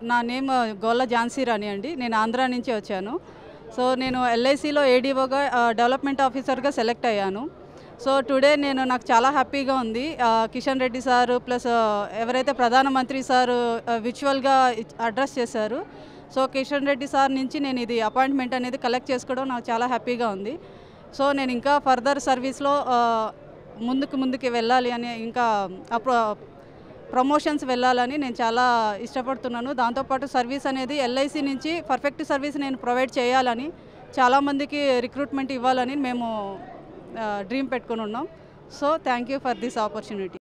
నా నేమ్ గోల్ల ఝాన్సీ రాణి అండి నేను ఆంధ్ర నుంచి వచ్చాను సో నేను ఎల్ఐసిలో ఏడీఓగా డెవలప్మెంట్ ఆఫీసర్గా సెలెక్ట్ అయ్యాను సో టుడే నేను నాకు చాలా హ్యాపీగా ఉంది ఆ, కిషన్ రెడ్డి సార్ ప్లస్ ఆ, ఎవరైతే ప్రధానమంత్రి సార్ విచువల్గా అడ్రస్ చేశారు సో కిషన్ రెడ్డి సార్ నుంచి నేను ఇది అపాయింట్మెంట్ అనేది కలెక్ట్ చేసుకోవడం నాకు చాలా హ్యాపీగా ఉంది సో నేను ఇంకా ఫర్దర్ సర్వీస్లో ఆ, ముందుకు ముందుకు వెళ్ళాలి అని ఇంకా అప్రో ప్రమోషన్స్ వెళ్ళాలని నేను చాలా ఇష్టపడుతున్నాను దాంతోపాటు సర్వీస్ అనేది ఎల్ఐసి నుంచి పర్ఫెక్ట్ సర్వీస్ నేను ప్రొవైడ్ చేయాలని చాలామందికి రిక్రూట్మెంట్ ఇవ్వాలని మేము డ్రీమ్ పెట్టుకుని ఉన్నాం so thank you for this opportunity